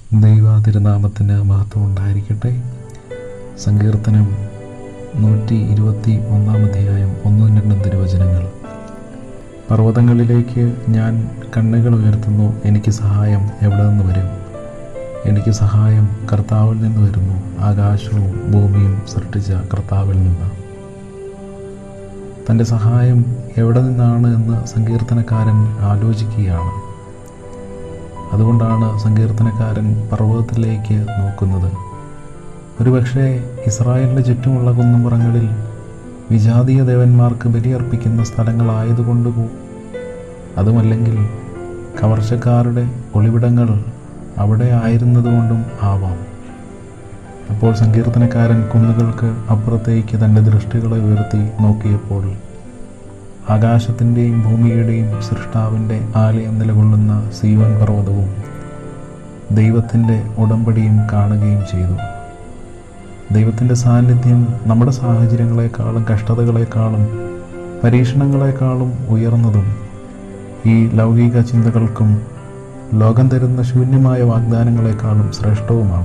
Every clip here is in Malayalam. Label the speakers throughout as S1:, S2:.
S1: ദൈവ തിരുനാമത്തിന് മഹത്വം ഉണ്ടായിരിക്കട്ടെ സങ്കീർത്തനം നൂറ്റി ഇരുപത്തി ഒന്നാം അധ്യായം ഒന്നും രണ്ടും തിരുവചനങ്ങൾ പർവ്വതങ്ങളിലേക്ക് ഞാൻ കണ്ണുകൾ ഉയർത്തുന്നു എനിക്ക് സഹായം എവിടെ നിന്ന് വരും എനിക്ക് സഹായം കർത്താവിൽ നിന്ന് വരുന്നു ആകാശവും ഭൂമിയും സൃഷ്ടിച്ച കർത്താവിൽ നിന്ന് തൻ്റെ സഹായം എവിടെ നിന്നാണ് എന്ന് സങ്കീർത്തനക്കാരൻ ആലോചിക്കുകയാണ് അതുകൊണ്ടാണ് സങ്കീർത്തനക്കാരൻ പർവ്വതത്തിലേക്ക് നോക്കുന്നത് ഒരുപക്ഷെ ഇസ്രായേലിൻ്റെ ചുറ്റുമുള്ള കുന്നുംപുറങ്ങളിൽ വിജാതീയ ദേവന്മാർക്ക് ബലിയർപ്പിക്കുന്ന സ്ഥലങ്ങളായതുകൊണ്ട് പോ- അതുമല്ലെങ്കിൽ കവർച്ചക്കാരുടെ ഒളിവിടങ്ങൾ അവിടെ ആയിരുന്നതുകൊണ്ടും ആവാം അപ്പോൾ സങ്കീർത്തനക്കാരൻ കുന്നുകൾക്ക് അപ്പുറത്തേക്ക് തൻ്റെ ദൃഷ്ടികളെ ഉയർത്തി നോക്കിയപ്പോൾ ആകാശത്തിൻ്റെയും ഭൂമിയുടെയും സൃഷ്ടാവിൻ്റെ ആലയം നിലകൊള്ളുന്ന സീവൻ പർവ്വതവും ദൈവത്തിൻ്റെ ഉടമ്പടിയും കാണുകയും ചെയ്തു ദൈവത്തിൻ്റെ സാന്നിധ്യം നമ്മുടെ സാഹചര്യങ്ങളെക്കാളും കഷ്ടതകളെക്കാളും പരീക്ഷണങ്ങളെക്കാളും ഉയർന്നതും ഈ ലൗകിക ചിന്തകൾക്കും ലോകം തരുന്ന ശൂന്യമായ വാഗ്ദാനങ്ങളെക്കാളും ശ്രേഷ്ഠവുമാണ്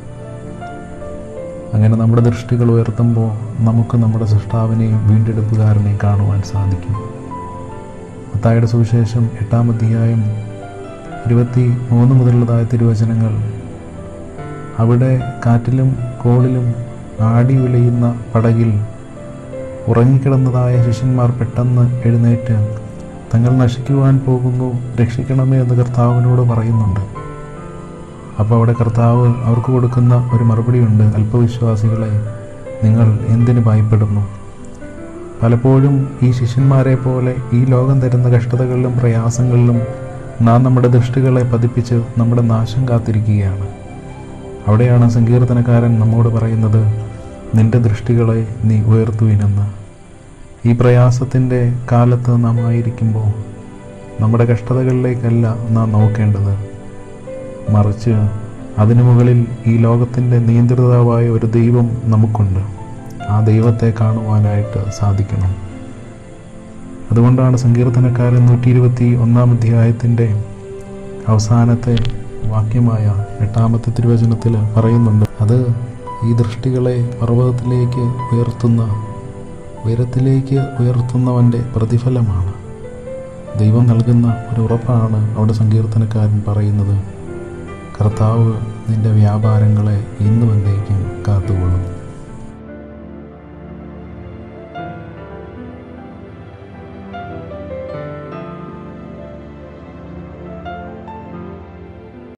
S1: അങ്ങനെ നമ്മുടെ ദൃഷ്ടികൾ ഉയർത്തുമ്പോൾ നമുക്ക് നമ്മുടെ സൃഷ്ടാവിനെയും വീണ്ടെടുപ്പുകാരനെയും കാണുവാൻ സാധിക്കും മത്തായുടെ സുവിശേഷം എട്ടാം അധ്യായം ഇരുപത്തി മൂന്ന് മുതലുള്ളതായ തിരുവചനങ്ങൾ അവിടെ കാറ്റിലും കോളിലും ആടി ഉലയുന്ന പടകിൽ ഉറങ്ങിക്കിടന്നതായ ശിഷ്യന്മാർ പെട്ടെന്ന് എഴുന്നേറ്റ് തങ്ങൾ നശിക്കുവാൻ പോകുന്നു രക്ഷിക്കണമേ എന്ന് കർത്താവിനോട് പറയുന്നുണ്ട് അപ്പോൾ അവിടെ കർത്താവ് അവർക്ക് കൊടുക്കുന്ന ഒരു മറുപടിയുണ്ട് അല്പവിശ്വാസികളെ നിങ്ങൾ എന്തിനു ഭയപ്പെടുന്നു പലപ്പോഴും ഈ ശിഷ്യന്മാരെ പോലെ ഈ ലോകം തരുന്ന കഷ്ടതകളിലും പ്രയാസങ്ങളിലും നാം നമ്മുടെ ദൃഷ്ടികളെ പതിപ്പിച്ച് നമ്മുടെ നാശം കാത്തിരിക്കുകയാണ് അവിടെയാണ് സങ്കീർത്തനക്കാരൻ നമ്മോട് പറയുന്നത് നിന്റെ ദൃഷ്ടികളെ നീ ഉയർത്തുവിനെന്ന് ഈ പ്രയാസത്തിൻ്റെ കാലത്ത് നാം ആയിരിക്കുമ്പോൾ നമ്മുടെ കഷ്ടതകളിലേക്കല്ല നാം നോക്കേണ്ടത് മറിച്ച് അതിനു മുകളിൽ ഈ ലോകത്തിൻ്റെ നിയന്ത്രിതാവായ ഒരു ദൈവം നമുക്കുണ്ട് ആ ദൈവത്തെ കാണുവാനായിട്ട് സാധിക്കണം അതുകൊണ്ടാണ് സങ്കീർത്തനക്കാരൻ നൂറ്റി ഇരുപത്തി ഒന്നാം അധ്യായത്തിൻ്റെ അവസാനത്തെ വാക്യമായ എട്ടാമത്തെ തിരുവചനത്തിൽ പറയുന്നുണ്ട് അത് ഈ ദൃഷ്ടികളെ പർവ്വതത്തിലേക്ക് ഉയർത്തുന്ന ഉയരത്തിലേക്ക് ഉയർത്തുന്നവൻ്റെ പ്രതിഫലമാണ് ദൈവം നൽകുന്ന ഒരു ഉറപ്പാണ് അവിടെ സങ്കീർത്തനക്കാരൻ പറയുന്നത് കർത്താവ് നിന്റെ വ്യാപാരങ്ങളെ ഇന്നും എന്നേക്കും കാത്തുകൊള്ളും